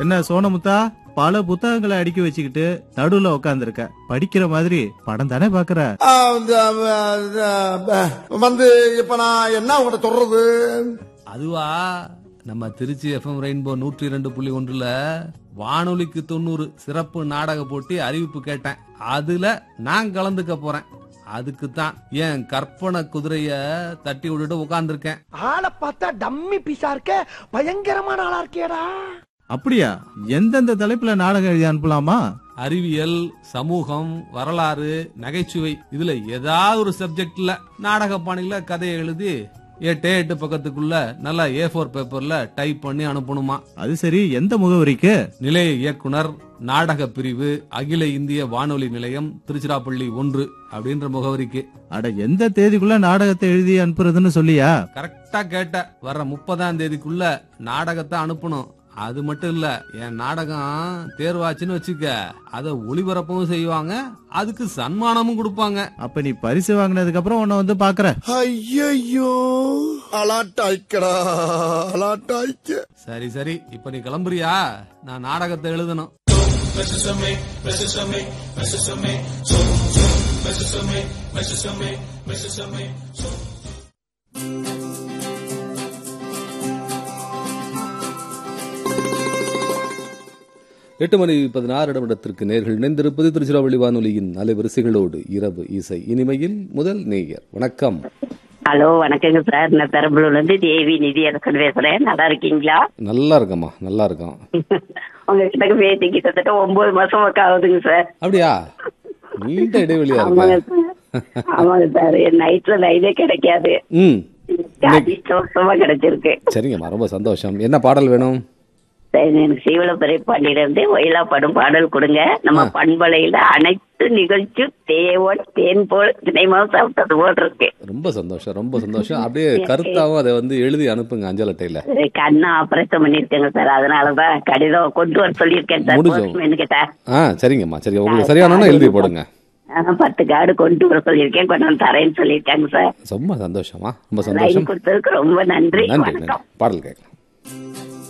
என்ன சோனமுத்தா பல புத்தகங்களை அடுக்கி வச்சுக்கிட்டு நடுவுல உட்காந்துருக்க படிக்கிற மாதிரி படம் தானே பாக்குற ஆ, இந்த, ஆ, ஆ, வந்து இப்ப நான் என்ன உங்கள்கிட்ட சொல்றது அதுவா நம்ம திருச்சி எஃப்எம் ரெயின்போ நூற்றி இரண்டு புள்ளி ஒன்றுல வானொலிக்கு தொண்ணூறு சிறப்பு நாடக போட்டி அறிவிப்பு கேட்டேன் அதுல நான் கலந்துக்க போறேன் அதுக்கு தான் என் கற்பனை குதிரைய தட்டி விட்டுட்டு உட்கார்ந்திருக்கேன் ஆளை பார்த்தா டம்மி பீஸா இருக்க பயங்கரமான ஆளா இருக்கேடா அப்படியா எந்தெந்த தலைப்புல நாடகம் எழுதி அனுப்பலாமா அறிவியல் சமூகம் வரலாறு நகைச்சுவை இதுல ஏதாவது ஒரு சப்ஜெக்ட்ல நாடக பாணியில கதையை எழுதி எட்டு எட்டு பக்கத்துக்குள்ள நல்லா ஏ ஃபோர் பேப்பர்ல டைப் பண்ணி அனுப்பணுமா அது சரி எந்த முகவரிக்கு நிலைய இயக்குனர் நாடக பிரிவு அகில இந்திய வானொலி நிலையம் திருச்சிராப்பள்ளி ஒன்று அப்படின்ற முகவரிக்கு அட எந்த தேதிக்குள்ள நாடகத்தை எழுதி அனுப்புறதுன்னு சொல்லியா கரெக்டா கேட்ட வர்ற முப்பதாம் தேதிக்குள்ள நாடகத்தை அனுப்பணும் அது மட்டும் இல்ல என் நாடகம் தேர்வாச்சுன்னு வச்சுக்க அத ஒளிபரப்பவும் செய்வாங்க அதுக்கு சன்மானமும் கொடுப்பாங்க அப்ப நீ பரிசு வாங்கினதுக்கு அப்புறம் உன்னை வந்து பாக்குற ஐயோ அலாட்டாய்க்கடா அலாட்டாய்க்க சரி சரி இப்ப நீ கிளம்புறியா நான் நாடகத்தை எழுதணும் எட்டு மணி பதினாறு நிமிடத்திற்கு நேர்கள் இணைந்திருப்பது திருச்சிராப்பள்ளி வானொலியின் அலைவரிசைகளோடு இரவு இசை இனிமையில் முதல் நேயர் வணக்கம் ஹலோ வணக்கங்க சார் நான் பெரம்பலூர்ல இருந்து தேவி நிதி அரசன் பேசுறேன் நல்லா இருக்கீங்களா நல்லா இருக்கம்மா நல்லா இருக்கோம் உங்ககிட்ட பேசி கிட்டத்தட்ட ஒன்பது மாசம் ஒர்க் ஆகுதுங்க சார் அப்படியா நீண்ட இடைவெளியா ஆமாங்க இருக்கு சார் ஆமாங்க சார் நைட்ல லைனே கிடைக்காது ம் அதிர்ஷ்டமா கிடைச்சிருக்கு சரிங்கம்மா ரொம்ப சந்தோஷம் என்ன பாடல் வேணும் சரி, எனக்கு சீவலப்பறை பாண்டியில இருந்து ஒயிலா படும் பாடல் கொடுங்க நம்ம பண்பலையில அனைத்து நிகழ்ச்சி தேவன் தேன் போல் தினைமாவும் சாப்பிட்டது போல் இருக்கு ரொம்ப சந்தோஷம் ரொம்ப சந்தோஷம் அப்படியே கருத்தாவும் அதை வந்து எழுதி அனுப்புங்க அஞ்சல் அட்டையில கண்ணை ஆபரேஷன் பண்ணிருக்கேங்க சார் அதனாலதான் கடிதம் கொண்டு வர சொல்லியிருக்கேன் சார் முடிஞ்சோம். postman கிட்ட ஆ சரிங்கம்மா சரி உங்களுக்கு சரியானோன்னா எழுதி போடுங்க ஆஹ், பத்து கார்டு கொண்டு வர சொல்லியிருக்கேன் கொண்டு வந்து தரேன்னு சொல்லியிருக்காங்க சார் ரொம்ப சந்தோஷமா ரொம்ப லைன் சந்தோஷம் கொடுத்ததுக்கு ரொம்ப நன்றி நன்றி நன்றி வணக்கம் பாடல் கேட்கலாம்